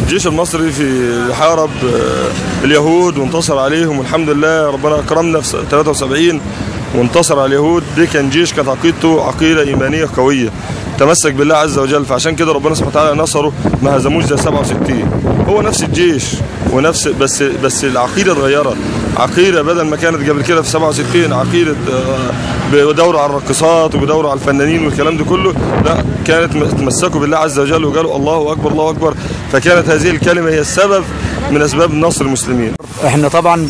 الجيش المصري في حارب آه، اليهود وانتصر عليهم والحمد لله ربنا اكرمنا في 73 وانتصر على اليهود ده كان جيش كانت عقيدته عقيده ايمانيه قويه تمسك بالله عز وجل فعشان كده ربنا سبحانه وتعالى نصره ما هزموش زي 67 هو نفس الجيش ونفس بس بس العقيده اتغيرت عقيده بدل ما كانت قبل كده في 67 عقيده آه، بدوروا على الراقصات وبدوروا على الفنانين والكلام ده كله لا كانت م- تمسكوا بالله عز وجل وقالوا الله اكبر الله اكبر فكانت هذه الكلمه هي السبب من اسباب نصر المسلمين احنا طبعا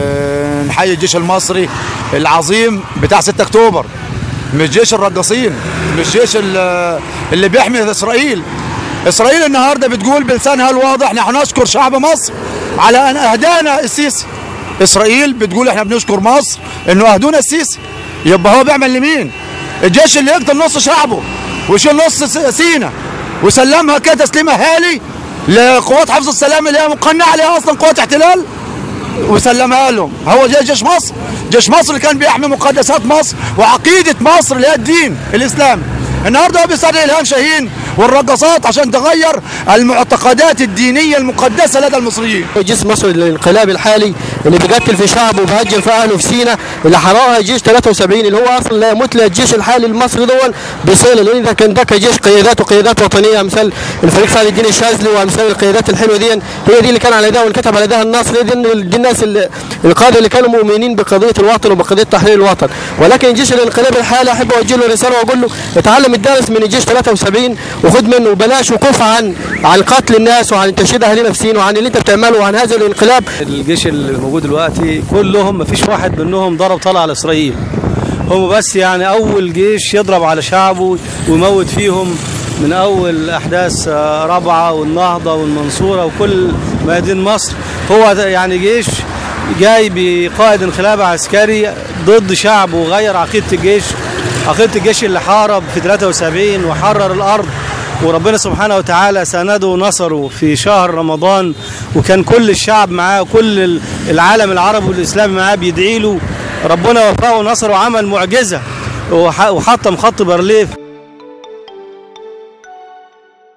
بنحيي الجيش المصري العظيم بتاع 6 اكتوبر مش جيش الرقاصين مش جيش ال- اللي بيحمي اسرائيل اسرائيل النهارده بتقول بلسانها الواضح نحن نشكر شعب مصر على ان اهدانا السيسي اسرائيل بتقول احنا بنشكر مصر انه اهدونا السيسي يبقى هو بيعمل لمين الجيش اللي يقتل نص شعبه ويشيل نص س- سينا وسلمها كده تسليم اهالي لقوات حفظ السلام اللي هي مقنعه عليها اصلا قوات احتلال وسلمها لهم هو ده جيش مصر جيش مصر اللي كان بيحمي مقدسات مصر وعقيدة مصر اللي هي الدين الإسلام النهارده هو بيستدعي إلهام شاهين والرقصات عشان تغير المعتقدات الدينية المقدسة لدى المصريين جيش مصر الانقلاب الحالي اللي بيقتل في شعبه وبهجم في اهله في سينا اللي حرقها جيش 73 اللي هو اصلا لا يمت له الجيش الحالي المصري دول بصله لان اذا كان ده كجيش قيادات وقيادات وطنيه امثال الفريق سعد الدين الشاذلي وامثال القيادات الحلوه دي هي دي اللي كان على يدها وانكتب على يدها النصر دي, دي الناس اللي- القاده اللي كانوا مؤمنين بقضيه الوطن وبقضيه تحرير الوطن ولكن جيش الانقلاب الحالي احب اوجه له رساله واقول له اتعلم الدرس من الجيش 73 وخد منه وبلاش وقوف عن عن قتل الناس وعن تشهيد اهالينا في سينا وعن اللي انت بتعمله وعن هذا الانقلاب الجيش اللي موجود دلوقتي كلهم مفيش واحد منهم ضرب طلع على اسرائيل هم بس يعني اول جيش يضرب على شعبه ويموت فيهم من اول احداث آه، رابعه والنهضه والمنصوره وكل ميادين مصر هو ده يعني جيش جاي بقائد انقلاب عسكري ضد شعبه وغير عقيده الجيش عقيده الجيش اللي حارب في 73 وحرر الارض وربنا سبحانه وتعالى سنده ونصره في شهر رمضان وكان كل الشعب معاه كل العالم العربي والاسلامي معاه بيدعي له ربنا وفقه ونصره وعمل معجزه وح- وحطم خط بارليف